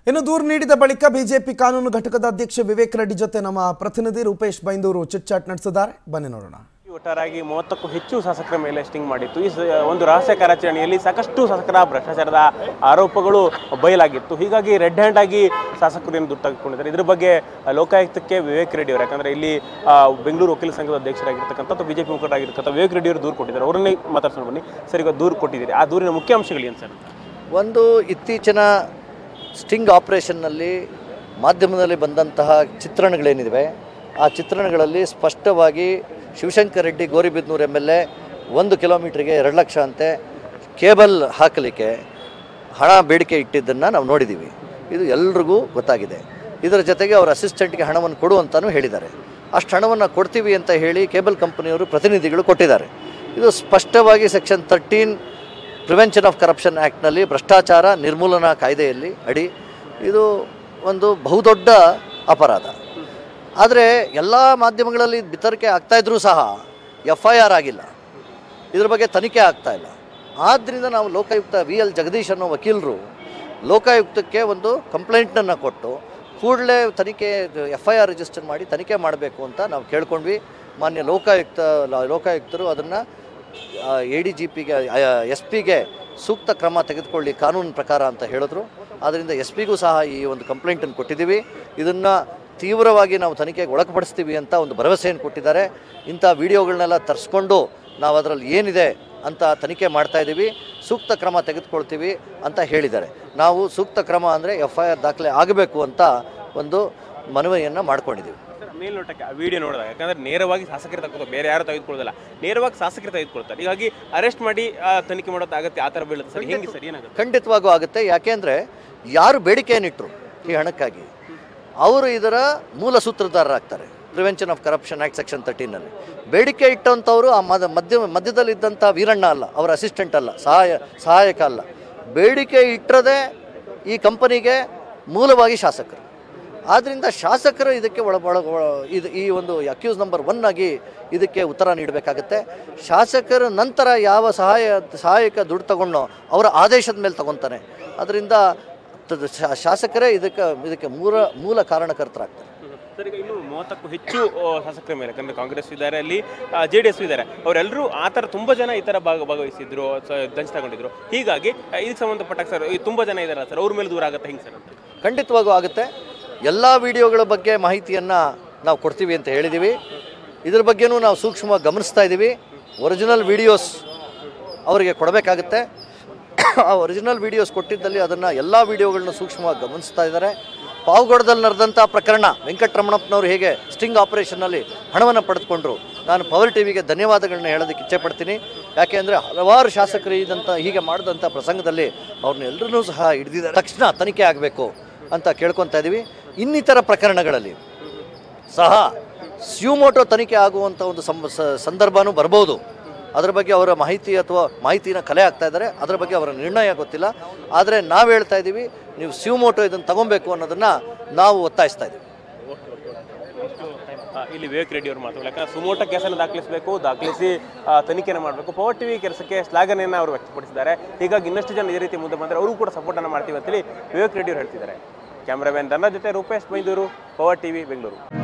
ಇನ್ನು ದೂರು ನೀಡಿದ ಬಳಿಕ ಬಿಜೆಪಿ ಕಾನೂನು ಘಟಕದ ಅಧ್ಯಕ್ಷ ವಿವೇಕ್ ರೆಡ್ಡಿ ಜೊತೆ ನಮ್ಮ ಪ್ರತಿನಿಧಿ ರೂಪೇಶ್ ಬೈಂದೂರು ಚಿಟ್ಚಾಟ್ ನಡೆಸಿದ್ದಾರೆ ಬನ್ನಿ ನೋಡೋಣ ಒಟ್ಟಾರಾಗಿ ಮೂವತ್ತಕ್ಕೂ ಹೆಚ್ಚು ಶಾಸಕರ ಮೇಲೆ ಸ್ಟಿಂಗ್ ಮಾಡಿತ್ತು ಈ ಸ- ಒಂದು ರಹಸ್ಯ ಕಾರ್ಯಾಚರಣೆಯಲ್ಲಿ ಸಾಕಷ್ಟು ಶಾಸಕರ ಭ್ರಷ್ಟಾಚಾರದ ಆರೋಪಗಳು ಬಯಲಾಗಿತ್ತು ಹೀಗಾಗಿ ರೆಡ್ ಹ್ಯಾಂಡ್ ಆಗಿ ಶಾಸಕರು ಏನು ದುಡ್ಡು ತೆಗೆದುಕೊಂಡಿದ್ದಾರೆ ಇದ್ರ ಬಗ್ಗೆ ಆ, ಲೋಕಾಯುಕ್ತಕ್ಕೆ ವಿವೇಕ್ ರೆಡ್ಡಿ ಅವರು ಯಾಕಂದ್ರೆ ಇಲ್ಲಿ ಆ, ಬೆಂಗಳೂರು ವಕೀಲ ಸಂಘದ ಅಧ್ಯಕ್ಷರಾಗಿರ್ತಕ್ಕಂಥ ಅಥವಾ ಬಿಜೆಪಿ ಮುಖಂಡರಾಗಿರ್ತಕ್ಕಂಥ ವಿವೇಕ್ ರೆಡ್ಡಿ ಅವರು ದೂರು ಕೊಟ್ಟಿದ್ದಾರೆ ಅವರನ್ನೇ ಮಾತಾಡ್ಸೋಣ ಬನ್ನಿ ಸರ್ ಈಗ ದೂರು ಕೊಟ್ಟಿದ್ದೀರಿ ಆ ದೂರಿನ ಮುಖ್ಯಾಂಶಗಳು ಏನು ಸರ್ ಒಂದು ಇತ್ತೀಚಿನ ಸ್ಟಿಂಗ್ ಆಪರೇಷನ್ನಲ್ಲಿ ಮಾಧ್ಯಮದಲ್ಲಿ ಬಂದಂತಹ ಚಿತ್ರಣಗಳೇನಿವೆ ಆ ಚಿತ್ರಣಗಳಲ್ಲಿ ಸ್ಪಷ್ಟವಾಗಿ Shivashankar Reddy Gauribidanur M L A ಒಂದು ಕಿಲೋಮೀಟ್ರಿಗೆ ಎರಡು ಲಕ್ಷ ಅಂತೆ ಕೇಬಲ್ ಹಾಕಲಿಕ್ಕೆ ಹಣ ಬೇಡಿಕೆ ಇಟ್ಟಿದ್ದನ್ನು ನಾವು ನೋಡಿದ್ದೀವಿ ಇದು ಎಲ್ರಿಗೂ ಗೊತ್ತಾಗಿದೆ ಇದರ ಜೊತೆಗೆ ಅವರ ಅಸಿಸ್ಟೆಂಟ್ಗೆ ಹಣವನ್ನು ಕೊಡು ಅಂತಲೂ ಹೇಳಿದ್ದಾರೆ ಅಷ್ಟು ಹಣವನ್ನು ಕೊಡ್ತೀವಿ ಅಂತ ಹೇಳಿ ಕೇಬಲ್ ಕಂಪನಿಯವರು ಪ್ರತಿನಿಧಿಗಳು ಕೊಟ್ಟಿದ್ದಾರೆ ಇದು ಸ್ಪಷ್ಟವಾಗಿ section thirteen prevention of corruption ಆ್ಯಕ್ಟ್ನಲ್ಲಿ ಭ್ರಷ್ಟಾಚಾರ ನಿರ್ಮೂಲನಾ ಕಾಯ್ದೆಯಲ್ಲಿ ಅಡಿ ಇದು ಒಂದು ಬಹುದೊಡ್ಡ ಅಪರಾಧ ಆದರೆ ಎಲ್ಲ ಮಾಧ್ಯಮಗಳಲ್ಲಿ ಬಿತ್ತರಿಕೆ ಆಗ್ತಾಯಿದ್ರೂ ಸಹ ಎಫ್ ಐ ಆರ್ ಆಗಿಲ್ಲ ಇದ್ರ ಬಗ್ಗೆ ತನಿಖೆ ಆಗ್ತಾ ಇಲ್ಲ ಆದ್ದರಿಂದ ನಾವು ಲೋಕಾಯುಕ್ತ ವಿ ಎಲ್ ಜಗದೀಶ್ ಅನ್ನೋ ವಕೀಲರು ಲೋಕಾಯುಕ್ತಕ್ಕೆ ಒಂದು ಕಂಪ್ಲೇಂಟನ್ನು ಕೊಟ್ಟು ಕೂಡಲೇ ತನಿಖೆ ಎಫ್ ಐ ಆರ್ ರಿಜಿಸ್ಟರ್ ಮಾಡಿ ತನಿಖೆ ಮಾಡಬೇಕು ಅಂತ ನಾವು ಕೇಳ್ಕೊಂಡ್ವಿ ಮಾನ್ಯ ಲೋಕಾಯುಕ್ತ ಲ- ಲೋಕಾಯುಕ್ತರು ಅದನ್ನು ಎ ಡಿ ಜಿ ಪಿಗೆ ಎಸ್ ಪಿಗೆ ಸೂಕ್ತ ಕ್ರಮ ತೆಗೆದುಕೊಳ್ಳಿ ಕಾನೂನು ಪ್ರಕಾರ ಅಂತ ಹೇಳಿದ್ರು ಆದ್ದರಿಂದ ಎಸ್ ಪಿಗೂ ಸಹ ಈ ಒಂದು ಕಂಪ್ಲೇಂಟನ್ನು ಕೊಟ್ಟಿದ್ದೀವಿ ಇದನ್ನು ತೀವ್ರವಾಗಿ ನಾವು ತನಿಖೆಗೆ ಒಳಪಡಿಸ್ತೀವಿ ಅಂತ ಒಂದು ಭರವಸೆಯನ್ನು ಕೊಟ್ಟಿದ್ದಾರೆ ಇಂಥ ವಿಡಿಯೋಗಳನ್ನೆಲ್ಲ ತರಿಸ್ಕೊಂಡು ನಾವು ಅದರಲ್ಲಿ ಏನಿದೆ ಅಂತ ತನಿಖೆ ಮಾಡ್ತಾ ಇದ್ದೀವಿ ಸೂಕ್ತ ಕ್ರಮ ತೆಗೆದುಕೊಳ್ತೀವಿ ಅಂತ ಹೇಳಿದ್ದಾರೆ ನಾವು ಸೂಕ್ತ ಕ್ರಮ ಅಂದರೆ ಎಫ್ ಐ ಆರ್ ದಾಖಲೆ ಆಗಬೇಕು ಅಂತ ಒಂದು ಮನವಿಯನ್ನು ಮಾಡ್ಕೊಂಡಿದ್ದೀವಿ ಸರ್ ಮೇಲ್ನೋಟಕ್ಕೆ ಆ ವಿಡಿಯೋ ನೋಡಿದಾಗ ಯಾಕಂದ್ರೆ ನೇರವಾಗಿ ಶಾಸಕರು ತೆಗೆದು ಬೇರೆ ಯಾರು ತೆಗೆದುಕೊಳ್ಳೋದಿಲ್ಲ ನೇರವಾಗಿ ಶಾಸಕರು ತೆಗೆದುಕೊಳ್ತಾರೆ ಹೀಗಾಗಿ ಅರೆಸ್ಟ್ ಮಾಡಿ ಆ, ತನಿಖೆ ಮಾಡೋದು ಆಗತ್ತೆ ಆ ಥರ ಬೀಳುತ್ತೆ ಸರ್ ಹೆಂಗೆ ಸರ್ ಏನಾಗುತ್ತೆ ಖಂಡಿತವಾಗೂ ಆಗುತ್ತೆ ಯಾಕೆಂದರೆ ಯಾರು ಬೇಡಿಕೆಯನ್ನಿಟ್ಟರು ಈ ಹಣಕ್ಕಾಗಿ ಅವರು ಇದರ ಮೂಲ ಸೂತ್ರಧಾರರಾಗ್ತಾರೆ prevention of corruption act section ತರ್ಟೀನಲ್ಲಿ ಬೇಡಿಕೆ ಇಟ್ಟಂಥವರು ಆ ಮದ ಮಧ್ಯ ಮಧ್ಯದಲ್ಲಿದ್ದಂಥ ವೀರಣ್ಣ ಅಲ್ಲ ಅವರ ಅಸಿಸ್ಟೆಂಟ್ ಅಲ್ಲ ಸಹಾಯ ಸಹಾಯಕ ಅಲ್ಲ ಬೇಡಿಕೆ ಇಟ್ಟರದೇ ಈ ಕಂಪನಿಗೆ ಮೂಲವಾಗಿ ಶಾಸಕರು ಆದ್ದರಿಂದ ಶಾಸಕರು ಇದಕ್ಕೆ ಒಳ ಒಳ ಒಳ- ಇದು ಈ ಒಂದು ಅಕ್ಯೂಸ್ ನಂಬರ್ ಒನ್ ಆಗಿ ಇದಕ್ಕೆ ಉತ್ತರ ನೀಡಬೇಕಾಗತ್ತೆ ಶಾಸಕರ ನಂತರ ಯಾವ ಸಹಾಯ ಸಹಾಯಕ ದುಡ್ಡು ತಗೊಂಡೋ ಅವರ ಆದೇಶದ ಮೇಲೆ ತಗೊತಾನೆ ಅದರಿಂದ ತ- ಶಾ- ಶಾಸಕರೇ ಇದಕ್ಕೆ ಇದಕ್ಕೆ ಮೂಲ ಮೂಲ ಕಾರಣಕರ್ತರಾಗ್ತಾರೆ ಸರ್ ಈಗ ಇನ್ನು ಮೂವತ್ತಕ್ಕೂ ಹೆಚ್ಚು ಆ, ಶಾಸಕರ ಮೇಲೆ ಯಾಕಂದ್ರೆ ಕಾಂಗ್ರೆಸ್ ಇದ್ದಾರೆ ಅಲ್ಲಿ ಜೆ ಡಿ ಎಸ್ ಇದ್ದಾರೆ ಅವರೆಲ್ಲರೂ ಆ ಥರ ತುಂಬ ಜನ ಈ ಥರ ಭಾಗ ಭಾಗವಹಿಸಿದ್ರು ಸ- ಲಂಚ ತಗೊಂಡಿದ್ರು ಹೀಗಾಗಿ ಆ, ಇದಕ್ಕೆ ಸಂಬಂಧಪಟ್ಟ ಸರ್ ಈ ತುಂಬ ಜನ ಇದ್ದಾರೆ ಸರ್ ಅವ್ರ ಮೇಲೆ ದೂರ ಆಗುತ್ತೆ ಹಿಂಗೆ ಸರ್ ಅಂತ ಖಂಡಿತವಾಗೂ ಆಗುತ್ತೆ ಎಲ್ಲ ವಿಡಿಯೋಗಳ ಬಗ್ಗೆ ಮಾಹಿತಿಯನ್ನು ನಾವು ಕೊಡ್ತೀವಿ ಅಂತ ಹೇಳಿದ್ದೀವಿ ಇದ್ರ ಬಗ್ಗೆನೂ ನಾವು ಸೂಕ್ಷ್ಮವಾಗಿ ಗಮನಿಸ್ತಾ ಇದ್ದೀವಿ ಒರಿಜಿನಲ್ ವಿಡಿಯೋಸ್ ಅವರಿಗೆ ಕೊಡಬೇಕಾಗುತ್ತೆ ಆ ಒರಿಜಿನಲ್ ವಿಡಿಯೋಸ್ ಕೊಟ್ಟಿದ್ದಲ್ಲಿ ಅದನ್ನು ಎಲ್ಲ ವಿಡಿಯೋಗಳನ್ನ ಸೂಕ್ಷ್ಮವಾಗಿ ಗಮನಿಸ್ತಾ ಇದ್ದಾರೆ ಪಾವಗಡದಲ್ಲಿ ನಡೆದಂಥ ಪ್ರಕರಣ ವೆಂಕಟರಮಣಪ್ಪನವರು ಹೇಗೆ ಸ್ಟಿಂಗ್ ಆಪರೇಷನ್ನಲ್ಲಿ ಹಣವನ್ನು ಪಡೆದುಕೊಂಡ್ರು ನಾನು ಪವರ್ ಟಿವಿಗೆ ಧನ್ಯವಾದಗಳನ್ನ ಹೇಳೋದಕ್ಕೆ ಇಚ್ಛೆಪಡ್ತೀನಿ ಯಾಕೆ ಅಂದರೆ ಹಲವಾರು ಶಾಸಕರು ಇದಂಥ ಹೀಗೆ ಮಾಡಿದಂಥ ಪ್ರಸಂಗದಲ್ಲಿ ಅವ್ರನ್ನ ಎಲ್ಲರನ್ನೂ ಸಹ ಹಿಡಿದಿದ್ದಾರೆ ತಕ್ಷಣ ತನಿಖೆ ಆಗಬೇಕು ಅಂತ ಕೇಳ್ಕೊತಾ ಇದ್ದೀವಿ ಇನ್ನಿತರ ಪ್ರಕರಣಗಳಲ್ಲಿ ಸಹ ಸ್ಯೂಮೋಟೋ ತನಿಖೆ ಆಗುವಂಥ ಒಂದು ಸಂ ಸ- ಸಂದರ್ಭನೂ ಬರ್ಬೋದು ಅದರ ಬಗ್ಗೆ ಅವರ ಮಾಹಿತಿ ಅಥವಾ ಮಾಹಿತಿನ ಕಲೆ ಆಗ್ತಾ ಇದ್ದಾರೆ ಅದರ ಬಗ್ಗೆ ಅವರ ನಿರ್ಣಯ ಗೊತ್ತಿಲ್ಲ ಆದರೆ ನಾವು ಹೇಳ್ತಾ ಇದ್ದೀವಿ ನೀವು ಸ್ಯೂಮೋಟೋ ಇದನ್ನು ತಗೊಬೇಕು ಅನ್ನೋದನ್ನು ನಾವು ಒತ್ತಾಯಿಸ್ತಾ ಇದ್ದೀವಿ ಆ, ಇಲ್ಲಿ ವಿವೇಕ್ ರೆಡ್ಡಿ ಅವರು ಮಾತು ಯಾಕಂದ್ರೆ ಸುಮೋಟ ಕೇಸನ್ನು ದಾಖಲಿಸಬೇಕು ದಾಖಲಿಸಿ ಆ, ತನಿಖೆಯನ್ನು ಮಾಡಬೇಕು ಪವರ್ ಟಿವಿ ಕೆಲಸಕ್ಕೆ ಶ್ಲಾಘನೆಯನ್ನು ಅವರು ವ್ಯಕ್ತಪಡಿಸಿದ್ದಾರೆ ಹೀಗಾಗಿ ಇನ್ನಷ್ಟು ಜನ ಇದೇ ರೀತಿ ಮುಂದೆ ಬಂದರೆ ಅವರು ಕೂಡ ಸಪೋರ್ಟನ್ನು ಮಾಡ್ತೀವಿ ಅಂತೇಳಿ ವಿವೇಕ್ ರೆಡ್ಡಿ ಅವರು ಹೇಳ್ತಿದ್ದಾರೆ ಕ್ಯಾಮ್ರಾಮನ್ ದನ್ನ ಜೊತೆ ರೂಪೇಶ್ ಬೈಂದೂರು ಪವರ್ ಟಿವಿ ಬೆಂಗಳೂರು